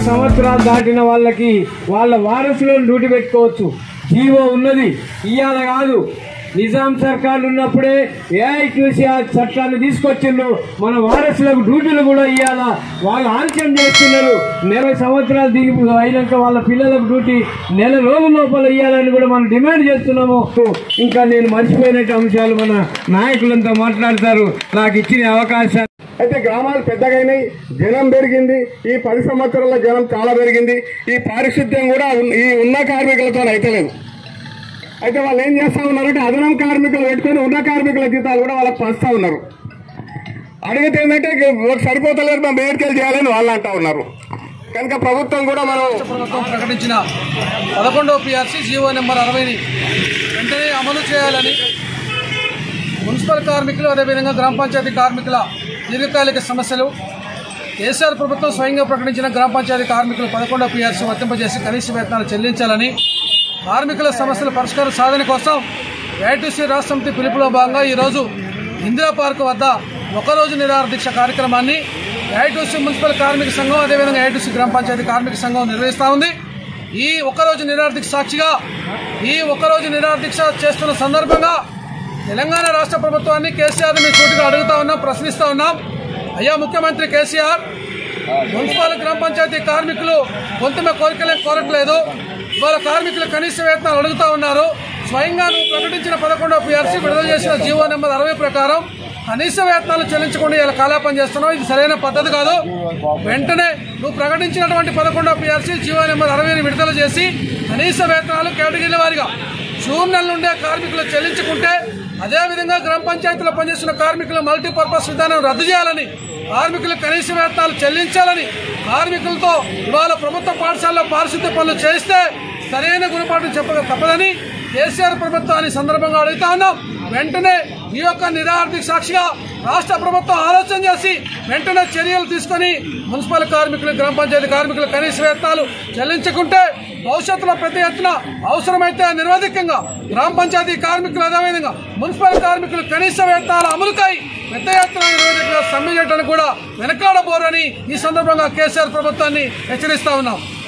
సంవత్సరాలు దాటిన వాళ్ళకి వాళ్ళ వారసులను డ్యూటీ పెట్టుకోవచ్చు జీవో ఉన్నది ఇవాళ కాదు నిజాం సర్కార్ ఉన్నప్పుడే ఏఐక్యూసీ ఆ చట్టాన్ని తీసుకొచ్చిండ్రు మన వారసులకు డ్యూటీలు కూడా ఇవ్వాలా వాళ్ళు ఆలస్యం చేస్తున్నారు నెల సంవత్సరాలు దిగి అయినాక వాళ్ళ పిల్లలకు డ్యూటీ నెల రోజుల లోపల ఇవ్వాలని కూడా మనం డిమాండ్ చేస్తున్నాము ఇంకా నేను మర్చిపోయినట్టు అంశాలు మన నాయకులంతా మాట్లాడతారు నాకు ఇచ్చిన అవకాశాన్ని అయితే గ్రామాలు పెద్దగైనాయి జనం పెరిగింది ఈ పది సంవత్సరాల జనం చాలా పెరిగింది ఈ పారిశుద్ధ్యం కూడా ఉన్- ఈ ఉన్న కార్మికులతో అయితలేదు అయితే వాళ్ళు ఏం చేస్తా ఉన్నారంటే అదనం కార్మికులు పెట్టుకొని ఉన్న కార్మికుల జీతాలు కూడా వాళ్ళకి పంచుతా ఉన్నారు అడిగితే ఏంటంటే ఒక సరిపోతలేదు మేము బయటకెళ్ళి చేయాలని వాళ్ళు అంటా ఉన్నారు కనుక ప్రభుత్వం కూడా మనం ప్రభుత్వం ప్రకటించిన పదకొండవ పిఆర్సీ జీవో నెంబర్ అరవైని వెంటనే అమలు చేయాలని మున్సిపల్ కార్మికులు అదేవిధంగా గ్రామ పంచాయతీ కార్మికుల దీర్ఘకాలిక సమస్యలు కేసీఆర్ ప్రభుత్వం స్వయంగా ప్రకటించిన గ్రామ పంచాయతీ కార్మికులు పదకొండవ పిఆర్సీ వర్తింపజేసి కనీస వేతనాలు చెల్లించాలని కార్మికుల సమస్యల పరిష్కార సాధన కోసం ఏఐటీసీ రాష్ట్ర సమితి పిలుపులో భాగంగా ఈరోజు ఇందిరా పార్క్ వద్ద ఒకరోజు నిరాహార దీక్ష కార్యక్రమాన్ని ఏఐటీసీ మున్సిపల్ కార్మిక సంఘం అదేవిధంగా ఏఐటీసీ గ్రామ పంచాయతీ కార్మిక సంఘం నిర్వహిస్తూ ఉంది ఈ ఒక్కరోజు నిరాహార దీక్ష సాక్షిగా ఈ ఒక్కరోజు నిరాహార దీక్ష చేస్తున్న సందర్భంగా తెలంగాణ రాష్ట్ర ప్రభుత్వాన్ని కేసీఆర్ మీ సూటిగా అడుగుతా ఉన్నాం ప్రశ్నిస్తా ఉన్నాం అయ్యా ముఖ్యమంత్రి కేసీఆర్ మున్సిపల్ గ్రామ పంచాయతీ కార్మికులు కొంతమ కోరికలే కోరట్లేదు ఇవాళ కార్మికులు కనీస వేతనాలు అడుగుతా ఉన్నారు స్వయంగా నువ్వు ప్రకటించిన పదకొండవ పిఆర్సీ విడుదల చేసిన జీవో నెంబర్ అరవై ప్రకారం కనీస వేతనాలు చెల్లించకుండా ఇలా కాలాపన చేస్తున్నావు ఇది సరైన పద్ధతి కాదు వెంటనే నువ్వు ప్రకటించినటువంటి పదకొండవ పిఆర్సీ జీవో నెంబర్ అరవైని విడుదల చేసి కనీస వేతనాలు కేటగిరీల వారిగా జూన్ నెల నుండే కార్మికులు చెల్లించుకుంటే అదేవిధంగా గ్రామ పంచాయతీలో పనిచేస్తున్న కార్మికులు మల్టీపర్పస్ విధానం రద్దు చేయాలని కార్మికులు కనీస వేతనాలు చెల్లించాలని కార్మికులతో ఇవాళ ప్రభుత్వ పాఠశాలలో పారిశుద్ధ్య పనులు చేస్తే సరైన గుణపాఠం చెప్పక తప్పదని కేసీఆర్ ప్రభుత్వాన్ని సందర్భంగా అడుగుతా ఉన్నాం వెంటనే ఈ యొక్క నిరాహార సాక్షిగా రాష్ట్ర ప్రభుత్వం ఆలోచన చేసి వెంటనే చర్యలు తీసుకొని మున్సిపల్ కార్మికులు గ్రామ పంచాయతీ కార్మికులు కనీస వేతనాలు చెల్లించుకుంటే భవిష్యత్తులో పెద్ద ఎత్తున అవసరమైతే నిరవధికంగా గ్రామ పంచాయతీ కార్మికులు అదేవిధంగా మున్సిపల్ కార్మికులు కనీస వేతనాల అమలుకై పెద్ద ఎత్తున నిరవధికంగా సమ్మె చేయడానికి కూడా వెనకాడబోరని ఈ సందర్భంగా కేసీఆర్ ప్రభుత్వాన్ని హెచ్చరిస్తా ఉన్నాం